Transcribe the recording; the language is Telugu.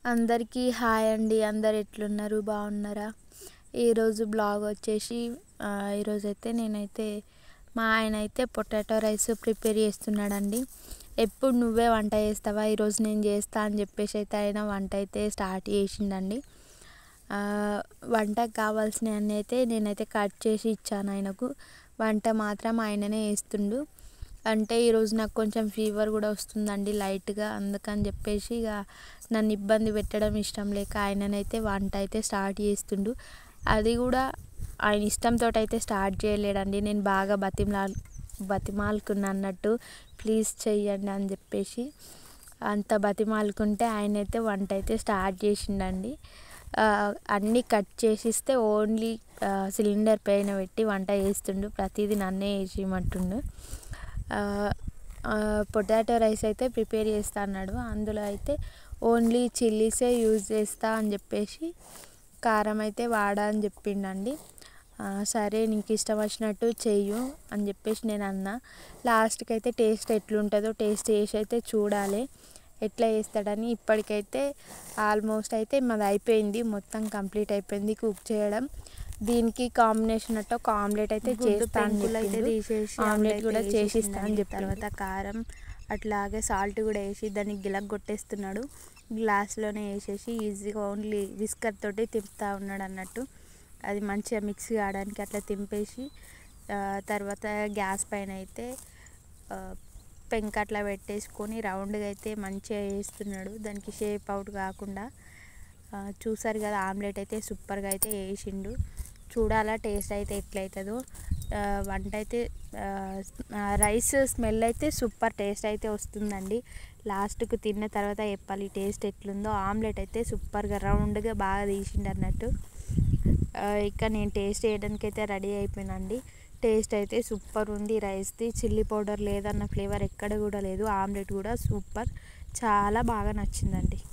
అందరికీ హాయ్ అండి అందరు ఎట్లున్నారు బాగున్నారా ఈరోజు బ్లాగ్ వచ్చేసి ఆ, ఈరోజు అయితే నేనైతే మా ఆయన అయితే పొటాటో రైస్ ప్రిపేర్ చేస్తున్నాడండి ఎప్పుడు నువ్వే వంట చేస్తావా ఈరోజు నేను చేస్తా అని చెప్పేసి అయితే ఆయన వంట అయితే స్టార్ట్ చేసిండండి ఆ, వంటకు కావాల్సినవన్నీ అయితే నేనైతే కట్ చేసి ఇచ్చాను ఆయనకు వంట మాత్రం ఆయననే వేస్తుండు అంటే ఈరోజు నాకు కొంచెం ఫీవర్ కూడా వస్తుందండి లైట్గా అందుకని చెప్పేసి ఇక నన్ను ఇబ్బంది పెట్టడం ఇష్టం లేక ఆయననైతే వంట అయితే స్టార్ట్ చేస్తుండు అది కూడా ఆయన ఇష్టంతో అయితే స్టార్ట్ చేయలేడండి నేను బాగా బతిమలా బతిమాలుకున్నా అన్నట్టు ప్లీజ్ చెయ్యండి అని చెప్పేసి అంత బతిమాలుకుంటే ఆయన అయితే వంట అయితే స్టార్ట్ చేసిండండి ఆ, అన్నీ కట్ చేసిస్తే ఓన్లీ సిలిండర్ పైన పెట్టి వంట చేస్తుండు ప్రతిదీ నన్నే వేసేయమంటుండు పొటాటో రైస్ అయితే ప్రిపేర్ చేస్తా అన్నాడు అందులో అయితే ఓన్లీ చిల్లీసే యూజ్ చేస్తా అని చెప్పేసి కారం అయితే వాడా అని చెప్పిండండి ఆ, సరే నీకు ఇష్టం వచ్చినట్టు చెయ్యు అని చెప్పేసి నేను అన్నా లాస్ట్కి అయితే టేస్ట్ ఎట్లుంటుందో టేస్ట్ చేసి అయితే చూడాలి ఎట్లా చేస్తాడని ఇప్పటికైతే ఆల్మోస్ట్ అయితే మాది అయిపోయింది మొత్తం కంప్లీట్ అయిపోయింది కుక్ చేయడం దీనికి కాంబినేషన్ అట్టు ఒక ఆమ్లెట్ అయితే గుడ్డు చేస్తా అని పెంకులు అయితే చెప్పిండు. తీసేసి ఆమ్లెట్ కూడా అయితే చేసిస్తా అని వేసేసిండండి. చెప్పిండు. తర్వాత కారం అట్లాగే సాల్ట్ కూడా వేసి దాన్ని గిలక్ కొట్టేస్తున్నాడు గ్లాస్లోనే వేసేసి ఈజీగా ఓన్లీ విస్కర్ తోటి తిప్పుతా ఉన్నాడు అన్నట్టు అది మంచిగా మిక్స్ కావడానికి అట్లా తింపేసి ఆ, తర్వాత గ్యాస్ పైన అయితే ఆ, పెంక అట్లా పెట్టేసుకొని రౌండ్గా అయితే మంచిగా వేస్తున్నాడు దానికి షేప్ అవుట్ కాకుండా ఆ, చూసారు కదా ఆమ్లెట్ అయితే సూపర్గా అయితే వేసిండు చూడాలా టేస్ట్ అయితే ఎట్లయితుందో ఆ, వంట అయితే ఆ, ఆ, రైస్ స్మెల్ అయితే సూపర్ టేస్ట్ అయితే వస్తుందండి లాస్ట్కు తిన్న తర్వాత చెప్పాలి టేస్ట్ ఎట్లుందో ఆమ్లెట్ అయితే సూపర్గా రౌండ్గా బాగా తీసిండు అన్నట్టు ఆ, ఇక నేను టేస్ట్ చేయడానికి అయితే రెడీ అయిపోయినండి టేస్ట్ అయితే సూపర్ ఉంది రైస్ది చిల్లీ పౌడర్ లేదన్న ఫ్లేవర్ ఎక్కడ కూడా లేదు ఆమ్లెట్ కూడా సూపర్ చాలా బాగా నచ్చిందండి